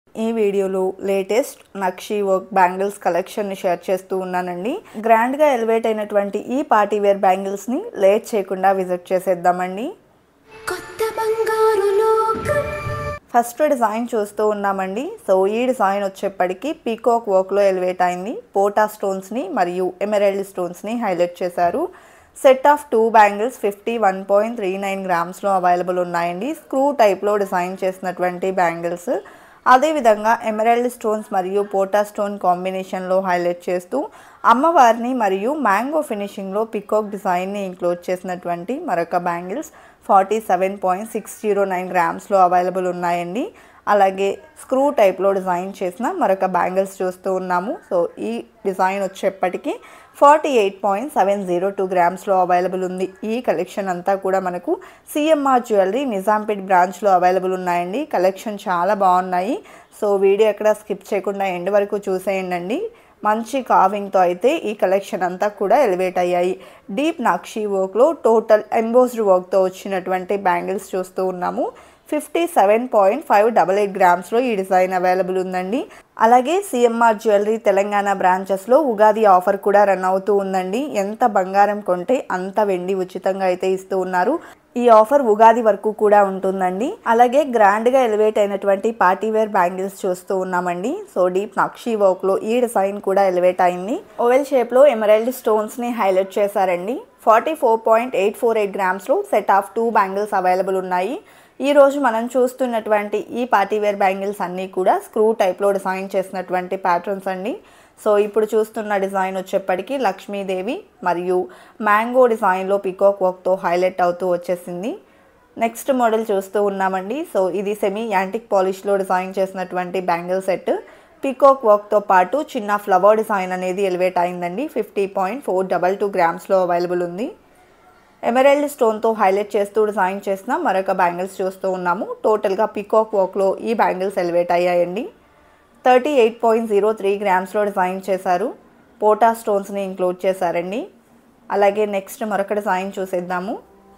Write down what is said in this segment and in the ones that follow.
ఈ వీడియోలో లేటెస్ట్ నక్షీ వర్క్ బ్యాంగిల్స్ కలెక్షన్ని షేర్ చేస్తూ ఉన్నానండి గ్రాండ్గా ఎలివేట్ అయినటువంటి ఈ పార్టీ వేర్ బ్యాంగిల్స్ని లేట్ చేయకుండా విజిట్ చేసేద్దామండి కొత్త బంగారు లోకం ఫస్ట్ డిజైన్ చూస్తూ ఉన్నామండి సో ఈ డిజైన్ వచ్చేప్పటికి పీకాక్ వర్క్లో ఎలివేట్ అయింది పోటా స్టోన్స్ని మరియు ఎమెరల్డ్ స్టోన్స్ని హైలైట్ చేశారు set of two bangles fifty one point three nine గ్రామ్స్లో అవైలబుల్ ఉన్నాయండి స్క్రూ టైప్లో డిజైన్ చేసినటువంటి బ్యాంగిల్స్ అదేవిధంగా ఎమరాల్డ్ స్టోన్స్ మరియు పోటా స్టోన్ కాంబినేషన్లో హైలైట్ చేస్తూ అమ్మవారిని మరియు మ్యాంగో ఫినిషింగ్లో పికాక్ డిజైన్ని ఇంక్లూడ్ చేసినటువంటి మరొక bangles forty seven point six zero nine గ్రామ్స్లో అవైలబుల్ ఉన్నాయండి అలాగే స్క్రూ టైప్లో డిజైన్ చేసిన మరొక బ్యాంగిల్స్ చూస్తూ ఉన్నాము సో ఈ డిజైన్ వచ్చేప్పటికి forty eight point seven zero two గ్రామ్స్లో అవైలబుల్ ఉంది ఈ కలెక్షన్ అంతా కూడా మనకు సిఎంఆర్ జ్యువెలరీ నిజాంపేట్ బ్రాంచ్లో అవైలబుల్ ఉన్నాయండి కలెక్షన్ చాలా బాగున్నాయి సో వీడియో ఎక్కడ స్కిప్ చేయకుండా ఎండ్ వరకు చూసేయండి మంచి కావింగ్తో అయితే ఈ కలెక్షన్ అంతా కూడా ఎలివేట్ అయ్యాయి డీప్ నక్షీ వర్క్లో టోటల్ ఎంబోస్డ్ వర్క్తో వచ్చినటువంటి బ్యాంగిల్స్ చూస్తూ ఉన్నాము fifty seven point five double eight గ్రామ్స్లో ఈ డిజైన్ అవైలబుల్ ఉందండి అలాగే సిఎంఆర్ జ్యువెలరీ తెలంగాణ బ్రాంచెస్లో ఉగాది ఆఫర్ కూడా రన్ అవుతూ ఉందండి ఎంత బంగారం కొంటే అంత వెండి ఉచితంగా అయితే ఇస్తూ ఉన్నారు ఈ ఆఫర్ ఉగాది వరకు కూడా ఉంటుందండి అలాగే గ్రాండ్గా ఎలివేట్ అయినటువంటి పార్టీ వేర్ బ్యాంగిల్స్ చూస్తూ ఉన్నామండి సో డీప్ నక్షీ వర్క్లో ఈ డిజైన్ కూడా ఎలివేట్ అయింది ఓవెల్ షేప్లో ఎమరాల్డ్ స్టోన్స్ని హైలైట్ చేశారండి forty four point eight four eight గ్రామ్స్లో set of two bangles available ఉన్నాయి ఈ రోజు మనం చూస్తున్నటువంటి ఈ పార్టీ వేర్ బ్యాంగిల్స్ అన్నీ కూడా స్క్రూ టైప్లో డిజైన్ చేసినటువంటి ప్యాటర్న్స్ అండి సో ఇప్పుడు చూస్తున్న డిజైన్ వచ్చేప్పటికి లక్ష్మీదేవి మరియు మ్యాంగో డిజైన్లో పికాక్ వర్క్తో హైలైట్ అవుతూ వచ్చేసింది నెక్స్ట్ మోడల్ చూస్తూ ఉన్నామండి సో ఇది సెమీ యాంటిక్ పాలిష్లో డిజైన్ చేసినటువంటి బ్యాంగిల్ సెట్ పికాక్ వర్క్తో పాటు చిన్న ఫ్లవర్ డిజైన్ అనేది ఎలివేట్ అయిందండి fifty point four double two గ్రామ్స్లో అవైలబుల్ ఉంది ఎమరాల్డ్ స్టోన్తో హైలైట్ చేస్తూ డిజైన్ చేసిన మరొక బ్యాంగిల్స్ చూస్తూ ఉన్నాము టోటల్గా పికాక్ వర్క్లో ఈ బ్యాంగిల్స్ ఎలివేట్ అయ్యాయండి thirty eight point zero three గ్రామ్స్లో డిజైన్ చేశారు పోటా స్టోన్స్ని ఇంక్లూడ్ చేశారండి అలాగే నెక్స్ట్ మరొక డిజైన్ చూసేద్దాము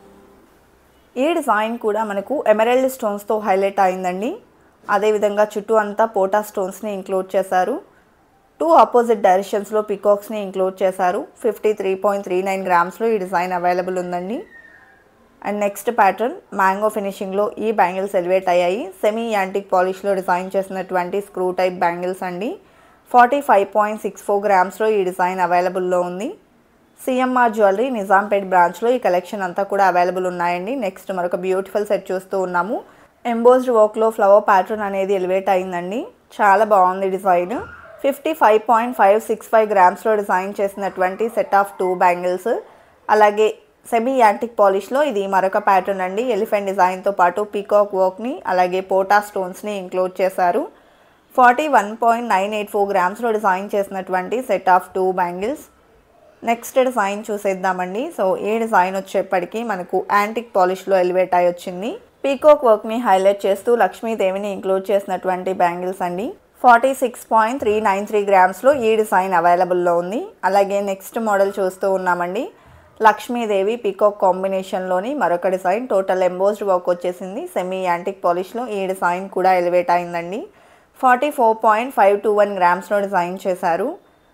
ఈ డిజైన్ కూడా మనకు ఎమరాల్డ్ స్టోన్స్తో హైలైట్ అయిందండి అదేవిధంగా చుట్టూ అంతా పోటా స్టోన్స్ని ఇంక్లూడ్ చేశారు టూ ఆపోజిట్ డైరెక్షన్స్లో పికాక్స్ని ఇంక్లూడ్ చేశారు fifty three point three nine గ్రామ్స్లో ఈ డిజైన్ అవైలబుల్ ఉందండి అండ్ నెక్స్ట్ ప్యాటర్న్ మ్యాంగో ఫినిషింగ్లో ఈ బ్యాంగిల్స్ ఎలివేట్ అయ్యాయి సెమీ యాంటిక్ పాలిష్లో డిజైన్ చేసినటువంటి స్క్రూ టైప్ బ్యాంగిల్స్ అండి forty five point six four గ్రామ్స్లో ఈ డిజైన్ అవైలబుల్లో ఉంది సిఎంఆర్ జ్యువెలరీ నిజాంపేట్ బ్రాంచ్లో ఈ కలెక్షన్ అంతా కూడా అవైలబుల్ ఉన్నాయండి నెక్స్ట్ మరొక బ్యూటిఫుల్ సెట్ చూస్తూ ఉన్నాము ఎంబోస్డ్ వర్క్లో ఫ్లవర్ ప్యాటర్న్ అనేది ఎలివేట్ అయిందండి చాలా బాగుంది design fifty five point five six five గ్రామ్స్లో డిజైన్ చేసినటువంటి సెట్ ఆఫ్ టూ బ్యాంగిల్స్ అలాగే సెమీ యాంటిక్ పాలిష్లో ఇది మరొక ప్యాటర్న్ అండి ఎలిఫెంట్ డిజైన్తో పాటు పీకాక్ వర్క్ని అలాగే పోటా స్టోన్స్ని ఇంక్లూడ్ చేశారు forty one point nine eight four గ్రామ్స్లో డిజైన్ చేసినటువంటి set of two bangles next design చూసేద్దామండి సో ఈ డిజైన్ వచ్చేప్పటికి మనకు యాంటిక్ పాలిష్లో ఎలివేట్ అయి వచ్చింది పీకాక్ వర్క్ని హైలైట్ చేస్తూ లక్ష్మీదేవిని ఇంక్లూడ్ చేసినటువంటి బ్యాంగిల్స్ అండి forty six point three nine three గ్రామ్స్లో ఈ డిజైన్ అవైలబుల్లో ఉంది అలాగే నెక్స్ట్ మోడల్ చూస్తూ ఉన్నామండి లక్ష్మీదేవి పీకాక్ కాంబినేషన్లోని మరొక డిజైన్ టోటల్ ఎంబోస్డ్ వర్క్ వచ్చేసింది సెమీ యాంటిక్ పాలిష్లో ఈ డిజైన్ కూడా ఎలివేట్ అయిందండి forty four point five two one గ్రామ్స్లో డిజైన్ చేశారు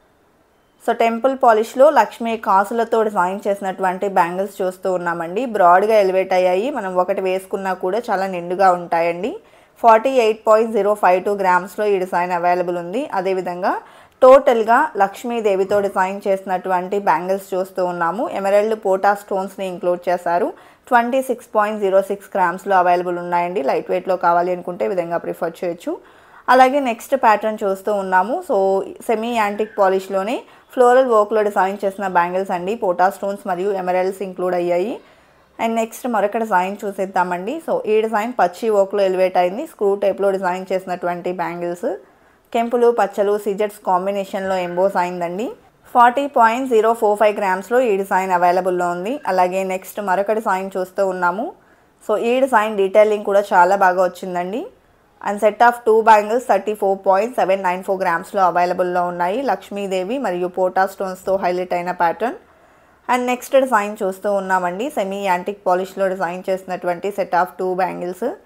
సో టెంపుల్ పాలిష్లో లక్ష్మీ కాసులతో డిజైన్ చేసినటువంటి బ్యాంగిల్స్ చూస్తూ ఉన్నామండి బ్రాడ్గా ఎలివేట్ అయ్యాయి మనం ఒకటి వేసుకున్నా కూడా చాలా నిండుగా ఉంటాయండి forty eight point zero five two గ్రామ్స్లో ఈ డిజైన్ అవైలబుల్ ఉంది అదేవిధంగా టోటల్గా లక్ష్మీదేవితో డిజైన్ చేసినటువంటి బ్యాంగిల్స్ చూస్తూ ఉన్నాము ఎమరల్డ్ పోటా స్టోన్స్ని ఇంక్లూడ్ చేశారు twenty six point zero six గ్రామ్స్లో అవైలబుల్ ఉన్నాయండి లైట్ వెయిట్లో కావాలి అనుకుంటే ఈ విధంగా ప్రిఫర్ చేయొచ్చు అలాగే నెక్స్ట్ ప్యాటర్న్ చూస్తూ ఉన్నాము సో సెమీ యాంటిక్ పాలిష్లోనే ఫ్లోరల్ వర్క్లో డిజైన్ చేసిన బ్యాంగిల్స్ అండి పోటా స్టోన్స్ మరియు ఎమరల్స్ ఇంక్లూడ్ అయ్యాయి అండ్ నెక్స్ట్ మరొక డిజైన్ చూసేద్దామండి సో ఈ డిజైన్ పచ్చి వర్క్లో ఎలివేట్ అయింది స్క్రూ టైప్లో డిజైన్ చేసినటువంటి బ్యాంగిల్స్ కెంపులు పచ్చలు సిజెట్స్ కాంబినేషన్లో ఎంబోస్ అయిందండి forty point zero four five గ్రామ్స్లో ఈ డిజైన్ అవైలబుల్లో ఉంది అలాగే నెక్స్ట్ మరొక డిజైన్ చూస్తూ ఉన్నాము సో ఈ డిజైన్ డీటెయిలింగ్ కూడా చాలా బాగా వచ్చిందండి and set of two bangles thirty four point seven nine four గ్రామ్స్లో అవైలబుల్లో ఉన్నాయి లక్ష్మీదేవి మరియు పోటా స్టోన్స్తో హైలైట్ అయిన ప్యాటర్న్ అండ్ నెక్స్ట్ డిజైన్ చూస్తూ ఉన్నామండి సెమీ యాంటిక్ పాలిష్లో డిజైన్ చేసినటువంటి సెట్ ఆఫ్ టూ బ్యాంగిల్స్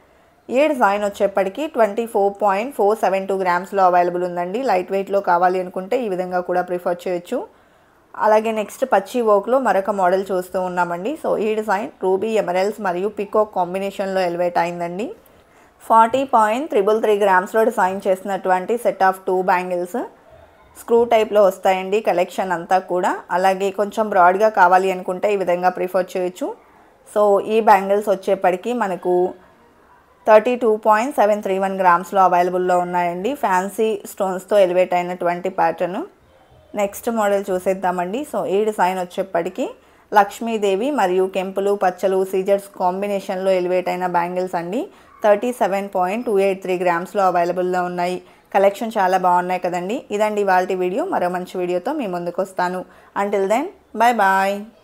ఈ డిజైన్ వచ్చేప్పటికి twenty four point four seven two గ్రామ్స్లో అవైలబుల్ ఉందండి లైట్ వెయిట్లో కావాలి అనుకుంటే ఈ విధంగా కూడా ప్రిఫర్ చేయొచ్చు అలాగే నెక్స్ట్ పచ్చి వర్క్లో మరొక మోడల్ చూస్తూ ఉన్నామండి సో ఈ డిజైన్ రూబీ ఎమరల్స్ మరియు పికాక్ కాంబినేషన్లో ఎలివేట్ అయిందండి ఫార్టీ పాయింట్ త్రిబుల్ త్రీ గ్రామ్స్లో డిజైన్ చేసినటువంటి set of two bangles screw టైప్లో వస్తాయండి కలెక్షన్ అంతా కూడా అలాగే కొంచెం బ్రాడ్గా కావాలి అనుకుంటే ఈ విధంగా ప్రిఫర్ చేయొచ్చు సో ఈ బ్యాంగిల్స్ వచ్చేప్పటికి మనకు thirty two point seven three one గ్రామ్స్లో అవైలబుల్లో ఉన్నాయండి ఫ్యాన్సీ స్టోన్స్తో ఎలివేట్ అయినటువంటి ప్యాటర్న్ నెక్స్ట్ మోడల్ చూసేద్దామండి సో ఈ డిజైన్ వచ్చేప్పటికి లక్ష్మీదేవి మరియు కెంపులు పచ్చలు సీజర్స్ కాంబినేషన్లో ఎలివేట్ అయిన బ్యాంగిల్స్ అండి thirty seven point two eight three గ్రామ్స్లో అవైలబుల్లో ఉన్నాయి కలెక్షన్ చాలా బాగున్నాయి కదండి ఇదండి ఇవాళ వీడియో మరో మంచి వీడియోతో మీ ముందుకు వస్తాను అంటిల్ దెన్ బాయ్ బాయ్